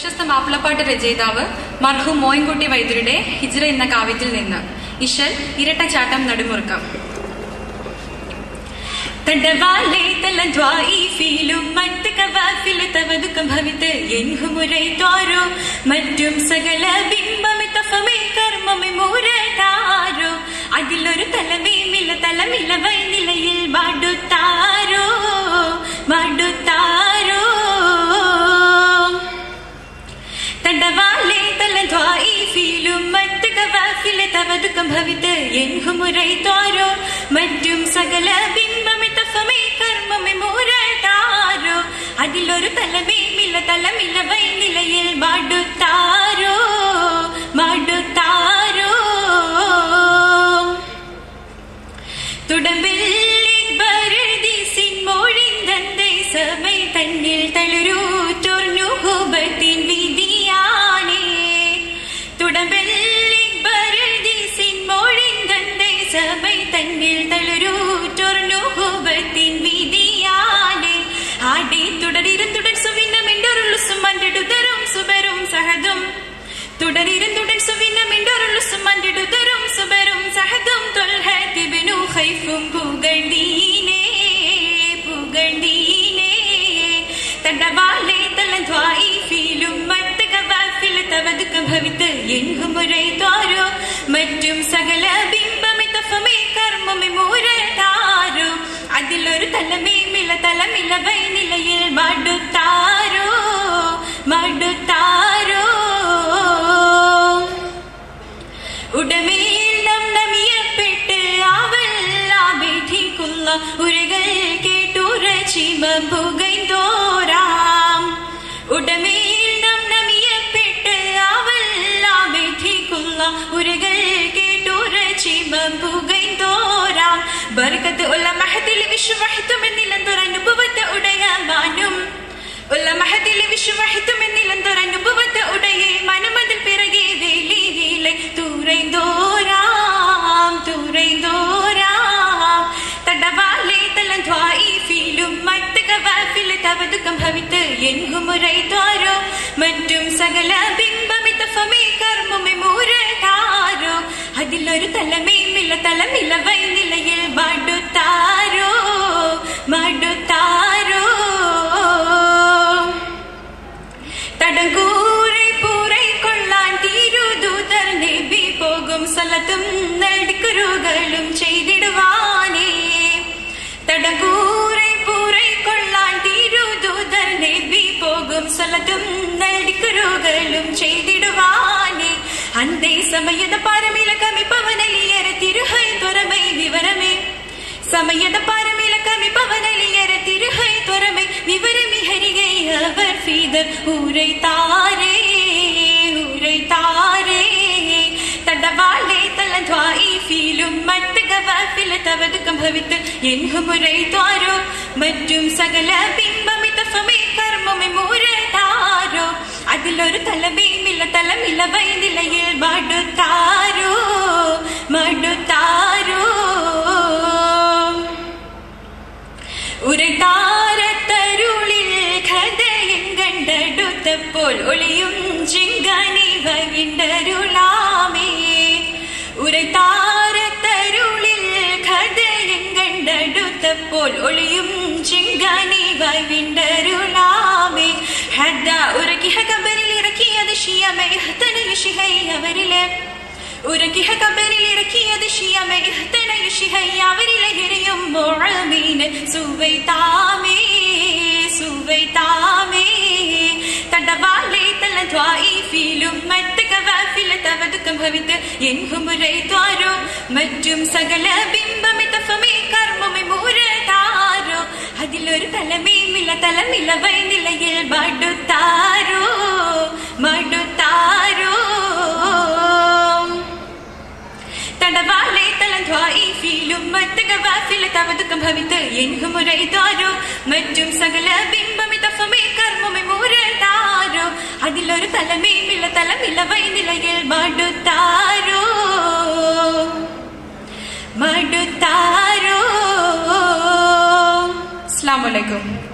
പ്രശസ്ത മാപ്പിളപ്പാട്ട് രചയിതാവ് മർഹൂം മോയിൻകുട്ടി വൈദ്യരുടെ ഹിജ്റ എന്ന കാവ്യത്തിൽ നിന്ന് ഇശൽ ഇരട്ടച്ചാട്ടം നടുമുറുക്കം തടവാലേ തലദ്വായിഫിലും മറ്റ് കവാഫിൽ തവതുക്കം ഭവിത്ത് എൻഹുമുരൈ ത്വാരോ മറ്റും സകല ബിംബമി തഫമേ കർമ്മമി മൂരതാരോ അതിലൊരു തലമേമില്ല തലമില്ല വൈനിലയിൽ മാടുത്താരോ മാടുത്താരോ തടവാലേ തലദ്വായിഫിലും മറ്റ് കവാഫിൽ തവതുക്കം ഭവിത്ത് എൻഹുമുരൈ ത്വാരോ മറ്റും സകല ബിംബമി തഫമേ കർമ്മമി മൂരതാരോ അതിലൊരു തലമേമില്ല തലമില്ല വൈനിലയിൽ മാടുത്താരോ മാടുത്താരോ തുടമ്പിൽ ബരദീസിൻ മൊഴിന്തந்தை സഭை തന്നിൽ തളരൂറ്റോർന്നു ഹുബത്തിൻ വിധിയാനേ തുടമ്പിൽ ബരദീസിൻ മൊഴിന്തந்தை സഭை തന്നിൽ തളരൂറ്റോർന്നു ഹുബത്തിൻ വിധിയാനേ ആടി തുടരിരുന്നുടൻ സുവിനമെണ്ടൊരുളുസും അണ്ടിടുതരും സുബരും സഹതും തുടരിരുന്നുടൻ സുവിനമെണ്ടൊരുളുസും അണ്ടിടുതരും സുബരും സഹതും തൊൽഹത്തിബിനു ഖൈഫും പുകഴ്ദീനേ പുകഴ്ദീനേ തടവാലേ തലദ്വായിഫിലും മറ്റ് കവാഫിൽ തവതുക്ക ഭവിത്ത് എൻഹുമുരൈ ത്വാരോ മറ്റും സകല ബിംബമി തഫമേ കർമ്മമി മൂരതാരോ അതിലൊരു തലമേമില്ല തലമില്ല വൈനിലയിൽ മടുത്താരോ മടുത്താരോ ഉടമേലം നമിയപ്പെട്ട് അവല്ലാഭിധിക്കുള്ള ഉരകൾ കേട്ടുരച്ചിമ പുകൈന്തോരാം ഉടമേലം നമിയപ്പെട്ട് അവല്ലാഭിധിക്കുള്ള ഉരകൾ കേട്ടുരച്ചിമ പുകൈന്തോരാം ബർക്കത്ത് ഉള്ള മഹത്തിൽ വിശ്വഹിത്തുമെന്നിലും തുറന്നുപുവത്ത് ഉടയാനും ഉള്ള മഹത്തിൽ വിശ്വഹിത്തുമെന്നിലും തുറന്നുപുവത്ത് ഉടയെ മനമതിൽ പിറകെ വേലി വീലെ തുറൈന്തോരാം തുറൈന്തോരാം തടവാലേ തലദ്വായിഫിലും മറ്റ് കവാഫിൽ തവതുക്കം ഭവിത്ത് എൻഹുമുരൈ ത്വാരോ മറ്റും സകല ബിംബമി തഫമേ കർമ്മമി മൂരതാരോ അതിലൊരു തലമേമില്ല തലമില്ല വൈനിലയിൽ മടുത്താരോ മടുത്താരോ തടങ്കൂரை പൂரை കൊള്ളാൻ തീരുദൂതർ നബി പോകും സ്ഥലത്തും നടുക്കുരുകളും ചെയ്തിടുവാനേ തടങ്കൂரை പൂரை കൊള്ളാൻ തീരുദൂതർ നബി പോകും സ്ഥലത്തും നടുക്കുരുകളും ചെയ്തിടുവാനേ അന്തേ സമയത പാരമില കമിപ്പവനലിയര തിരുഹൈ തുറമൈ വിവരമേ സമയത പാരമില കമിപ്പവനലിയര തിരുഹൈ തുറമൈ വിവരമി ഹരികൈ അവർ ഫീദർ ഊரை താരേ ഊரை താരേ തടവാലേ തലദ്വായിഫിലും മറ്റ് ഗവാഫിൽ തവതുക്കം ഭവിത്ത് എൻഹുമുരൈ ത്വാരോ മറ്റും സകല ബിംബമി തഫമേ കർമ്മമി മൂരതാരോ അതിലൊരു തലമേമില്ല തലമില്ല വൈനിലയിൽ മടുത്താരോ മടുത്താരോ ഉരട്ടാരത്തരുളിൽ കഥയും കണ്ടെടുത്തപ്പോൾ ഒളിയും ചിങ്കനി വൈണ്ടരുളാമേ ഉരട്ടാരത്തരുളിൽ കഥയും കണ്ടെടുത്തപ്പോൾ ഒളിയും ചിങ്കനി വൈണ്ടരുളാമേ ഹദ്ദ ഉറക്കിഹ കബറിൽ ഇറക്കിയത് ഷിയമേ ഹത്തനയ ഷിഹൈ അവരിലെ ഉരക്കിഹ കബറിൽ ഇറക്കിയത് ഷിയമേ ഹത്തനയ ഷിഹൈ അവരിലെ ഹിരയും മുഴമീന് സുവൈ താമേ സുവൈ താമേ തടവാലേ തലദ്വായിഫിലും മറ്റ് കവാഫിൽ തവതുക്കം ഭവിത്ത് എൻഹുമുരൈ ത്വാരോ മറ്റും സകല ബിംബമി തഫമേ കർമ്മമി മൂരതാരോ അതിലൊരു തലമേമില്ല തലമില്ല വൈനിലയിൽ മടുത്താരോ മടുത്താരോ തടവാലേ തലദ്വായിഫിലും മറ്റ് ഗവാഫിൽ തവതുക്കം ഭവിത്ത് എൻഹുമുരൈ ത്വാരോ മറ്റും സകല ബിംബമി തഫമേ കർമ്മമി മൂരതാരോ അതിലൊരു തലമേമില്ല തലമില്ല വൈനിലയിൽ മടുത്താരോ മടുത്താരോ അസ്ലാം വലൈക്കും